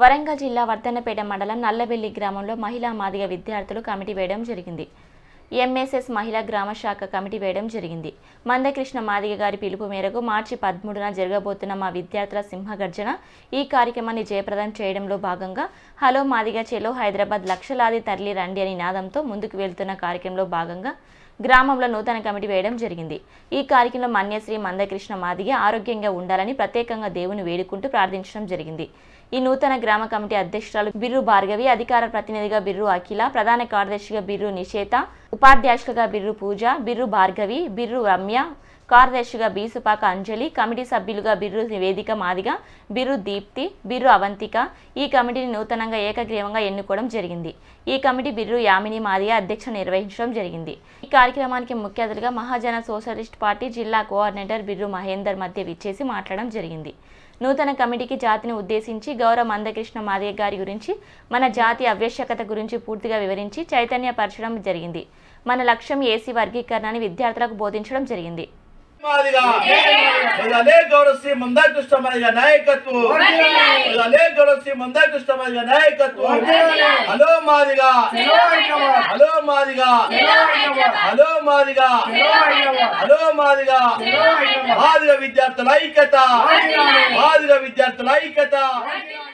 వరంగల్ జిల్లా వర్ధన్నపేట మండలం నల్లబెల్లి గ్రామంలో మహిళా మాదిగ విద్యార్థులు కమిటీ వేయడం జరిగింది ఎంఎస్ఎస్ మహిళా గ్రామ శాఖ కమిటీ వేయడం జరిగింది మందకృష్ణ మాదిగ గారి పిలుపు మేరకు మార్చి పదమూడున జరగబోతున్న మా విద్యార్థుల సింహగర్జన ఈ కార్యక్రమాన్ని జయప్రదం చేయడంలో భాగంగా హలో మాదిగ చెలో హైదరాబాద్ లక్షలాది తరలి రండి అని నినాదంతో ముందుకు వెళ్తున్న కార్యక్రమంలో భాగంగా గ్రామంలో నూతన కమిటీ వేయడం జరిగింది ఈ కార్యక్రమంలో మన్యశ్రీ మందకృష్ణ మాదిగ ఆరోగ్యంగా ఉండాలని ప్రత్యేకంగా దేవుని వేడుకుంటూ ప్రార్థించడం జరిగింది ఈ నూతన గ్రామ కమిటీ అధ్యక్షురాలు బిర్రు భార్గవి అధికార ప్రతినిధిగా బిర్రు అఖిల ప్రధాన కార్యదర్శిగా బిర్రు నిషేత ఉపాధ్యక్షులుగా బిర్రు పూజ బిర్రు భార్గవి బిర్రు రమ్య కార్యదర్శిగా బీసుపాక అంజలి కమిటీ సభ్యులుగా బిర్రు వేదిక మాదిగ బిర్రు దీప్తి బిర్రు అవంతిక ఈ కమిటీని నూతనంగా ఏకగ్రీవంగా ఎన్నుకోవడం జరిగింది ఈ కమిటీ బిర్రు యామిని మాదిగ అధ్యక్ష నిర్వహించడం జరిగింది ఈ కార్యక్రమానికి ముఖ్య అతిథిగా మహాజన సోషలిస్ట్ పార్టీ జిల్లా కోఆర్డినేటర్ బిర్రు మహేందర్ మధ్య విచ్చేసి మాట్లాడడం జరిగింది నూతన కమిటీకి జాతిని ఉద్దేశించి గౌరవ మందకృష్ణ మాదిగ గారి గురించి మన జాతి ఆవశ్యకత గురించి పూర్తిగా వివరించి చైతన్యపరచడం జరిగింది మన లక్ష్యం ఏసీ వర్గీకరణని విద్యార్థులకు బోధించడం జరిగింది మాదిగా అదే గౌరవశ్రీ మందాకృష్ణ మాదిగ నాయకత్వం అదే గౌరవశ్రీ మందాకృష్ణ మాదిగ నాయకత్వం hello Madiga hello Madiga hello Madiga hello Madiga Madiga విద్యార్థుల ఐక్యత మాదిగ విద్యార్థుల ఐక్యత